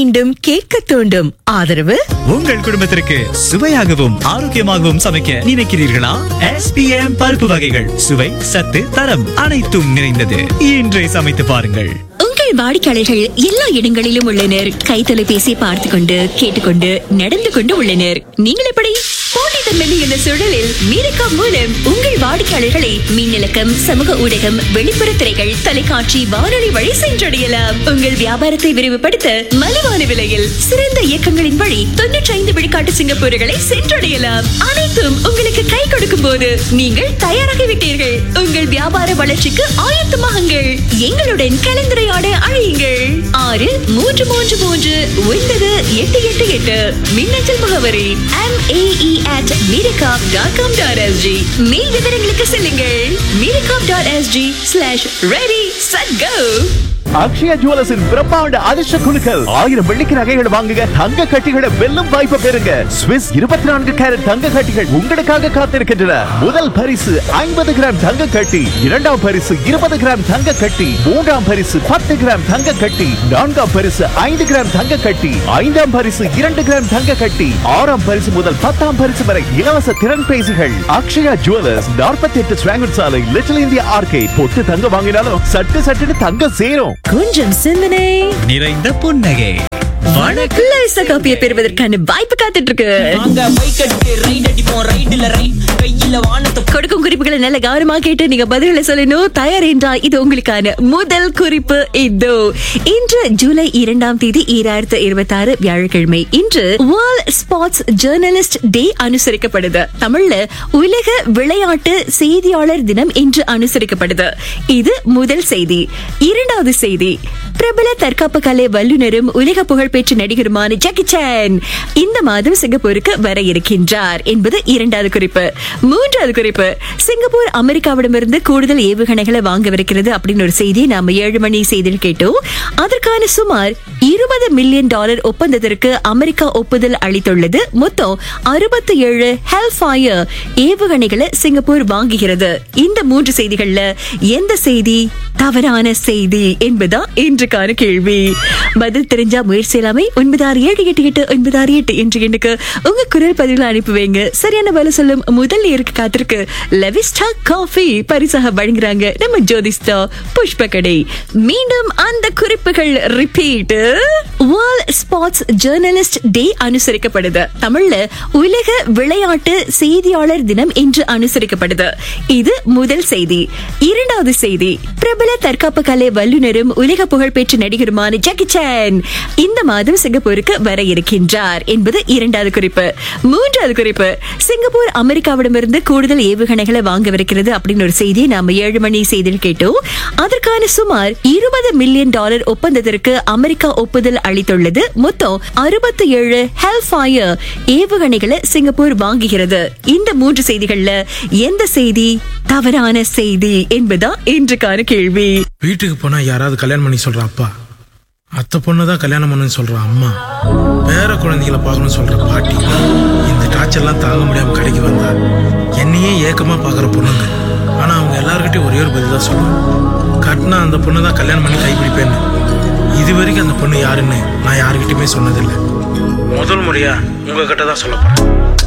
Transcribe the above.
மீண்டும் கேட்க தூண்டும் ஆதரவு உங்கள் குடும்பத்திற்கு சுவையாகவும் ஆரோக்கியமாகவும் சமைக்க நினைக்கிறீர்களா எஸ்பிஎம் பருப்பு வகைகள் சுவை சத்து தரம் அனைத்தும் நிறைந்தது இன்றே சமைத்து பாருங்கள் உங்கள் வாடிக்கையாளர்கள் எல்லா இடங்களிலும் உள்ளனர் கை தொலைபேசி பார்த்து கொண்டு கேட்டுக்கொண்டு நடந்து கொண்டு உள்ளனர் நீங்கள் எப்படி போட்டித்தன்மை இந்த சூழலில் மீரக்கா மூலம் உங்கள் வாடிக்கையாளர்களை மின்னலக்கம் சமூக ஊடகம் வெளிப்புற திரைகள் தொலைக்காட்சி வானொலி வழி சென்றடையலாம் உங்கள் வியாபாரத்தை விரிவுபடுத்த மலிவான விலையில் சிறந்த இயக்கங்களின் வழி தொன்னூற்றி ஐந்து விழுக்காட்டு சிங்கப்பூர்களை சென்றடையலாம் அனைத்தும் உங்களுக்கு கை கொடுக்கும் போது நீங்கள் தயாராகிவிட்டீர்கள் உங்கள் வியாபார வளர்ச்சிக்கு ஆயத்தமாகுங்கள் எங்களுடன் கலந்துரையாட அழையுங்கள் ஆறு மூன்று மூன்று மூன்று ஒன்பது எட்டு எட்டு எட்டு மின்னஞ்சல் முகவரி M AE at Mediacorp dot com dot SG மேல் விவரங்களுக்கு செல்லுங்கள் Mediacorp dot SG slash ready set go Akshaya ஜுவல்லர்ஸின் பிரம்மாண்ட அதிர்ஷ்ட குழுக்கள் ஆயிரம் வெள்ளிக்கு நகைகள் வாங்குங்க தங்க கட்டிகளை வெல்லும் வாய்ப்பை பெறுங்க ஸ்விஸ் இருபத்தி நான்கு கேரட் தங்க கட்டிகள் உங்களுக்காக காத்திருக்கின்றன முதல் பரிசு ஐம்பது கிராம் தங்க கட்டி இரண்டாம் பரிசு இருபது கிராம் தங்க கட்டி மூன்றாம் பரிசு பத்து கிராம் தங்க கட்டி நான்காம் பரிசு ஐந்து கிராம் தங்க கட்டி ஐந்தாம் பரிசு இரண்டு கிராம் தங்க கட்டி ஆறாம் பரிசு முதல் பத்தாம் பரிசு வரை இலவச திறன் பேசிகள் அக்ஷயா ஜுவல்லர்ஸ் நாற்பத்தி எட்டு ஸ்வாங்கன் சாலை லிட்டில் இந்தியா ஆர்கே பொட்டு தங்க வாங்கினாலும் சட்டு சட்டுன்னு தங்க சேரும் கொஞ்சம் சிந்தனை நிறைந்த புன்னகை வணக்கம் லேசா காப்பியை பெறுவதற்கான வாய்ப்பு காத்துட்டு இருக்கு நாங்க பைக் அடிக்க ரைட் அடிப்போம் ரைட்ல ரைட் கையில வானத்தை கொடுக்கும் குறிப்புகளை நல்ல கவனமா கேட்டு நீங்க பதில்களை சொல்லணும் தயார் என்றால் இது உங்களுக்கான முதல் குறிப்பு இதோ இன்று ஜூலை இரண்டாம் தேதி ஈராயிரத்து இருபத்தி ஆறு வியாழக்கிழமை இன்று வேர்ல்ட் ஸ்போர்ட்ஸ் ஜேர்னலிஸ்ட் டே அனுசரிக்கப்படுது தமிழ்ல உலக விளையாட்டு செய்தியாளர் தினம் இன்று அனுசரிக்கப்படுது இது முதல் செய்தி இரண்டாவது செய்தி பிரபல தற்காப்பு கலை வல்லுநரும் உலக புகழ்பெற்ற நடிகருமான ஜாக்கி சான் இந்த மாதம் சிங்கப்பூருக்கு வர இருக்கின்றார் என்பது இரண்டாவது குறிப்பு மூன்றாவது குறிப்பு சிங்கப்பூர் அமெரிக்காவிடமிருந்து கூடுதல் ஏவுகணைகளை வாங்கவிருக்கிறது அப்படின்னு ஒரு செய்தி நாம ஏழு மணி செய்தியில் கேட்டோம் அதற்கான சுமார் இருபது மில்லியன் டாலர் ஒப்பந்தத்திற்கு அமெரிக்கா ஒப்புதல் அளித்துள்ளது மொத்தம் அறுபத்தி ஏழு ஹெல்ஃபயர் ஏவுகணைகளை சிங்கப்பூர் வாங்குகிறது இந்த மூன்று செய்திகள்ல எந்த செய்தி தவறான செய்தி என்பதா இன்றுக்கான கேள்வி பதில் தெரிஞ்சா முயற்சி இல்லாமை ஒன்பது ஆறு ஏழு எட்டு எட்டு ஒன்பது ஆறு எட்டு என்று எண்ணுக்கு உங்க குரல் பதிவுல அனுப்பி வைங்க சரியான பதில் சொல்லும் முதல் நேருக்கு காத்திருக்கு லெவிஸ்டா காஃபி பரிசாக வழங்குறாங்க நம்ம ஜோதிஸ்டா புஷ்ப கடை மீண்டும் அந்த குறிப்புகள் repeat world sports journalist day அனுசரிக்கப்படுது தமிழ்ல உலக விளையாட்டு செய்தியாளர் தினம் இன்று அனுசரிக்கப்படுது இது முதல் செய்தி இரண்டாவது செய்தி பிரபல தற்காப்பு கலை வல்லுநரும் உலக புகழ்பெற்ற நடிகருமான ஜாக்கி சான் இந்த மாதம் சிங்கப்பூருக்கு வர இருக்கின்றார் என்பது இரண்டாவது குறிப்பு மூன்றாவது குறிப்பு சிங்கப்பூர் அமெரிக்காவிடமிருந்து கூடுதல் ஏவுகணைகளை வாங்கவிருக்கிறது அப்படின்னு ஒரு செய்தியை நாம ஏழு மணி செய்தியில் கேட்டோம் அதற்கான சுமார் இருபது மில்லியன் டாலர் ஒப்பந்தத்திற்கு அமெரிக்கா ஒப்புதல் அளித்துள்ளது மொத்தம் அறுபத்தி ஏழு ஹெல்ஃபயர் ஏவுகணைகளை சிங்கப்பூர் வாங்குகிறது இந்த மூன்று செய்திகள்ல எந்த செய்தி தவறான செய்தி என்பதா இன்றுக்கான கேள்வி வீட்டுக்கு போனா யாராவது கல்யாணம் பண்ணி சொல்ற அப்பா அத்தை பொண்ணு தான் கல்யாணம் பண்ணுன்னு சொல்ற அம்மா பேர குழந்தைகளை பார்க்கணும்னு சொல்ற பாட்டி இந்த டார்ச்சர்லாம் தாங்க முடியாம கடைக்கு வந்தா என்னையே ஏக்கமா பார்க்குற பொண்ணுங்க ஆனா அவங்க எல்லார்கிட்டயும் ஒரே ஒரு பதில் தான் சொல்லுவாங்க கட்டினா அந்த பொண்ணு தான் கல்யாணம் பண்ணி கைப்பிடிப்பேன்னு இது வரைக்கும் அந்த பொண்ணு யாருன்னு நான் யாருக்கிட்டையுமே சொன்னதில்லை முதல் முறையா உங்ககிட்ட தான் சொல்ல போறேன்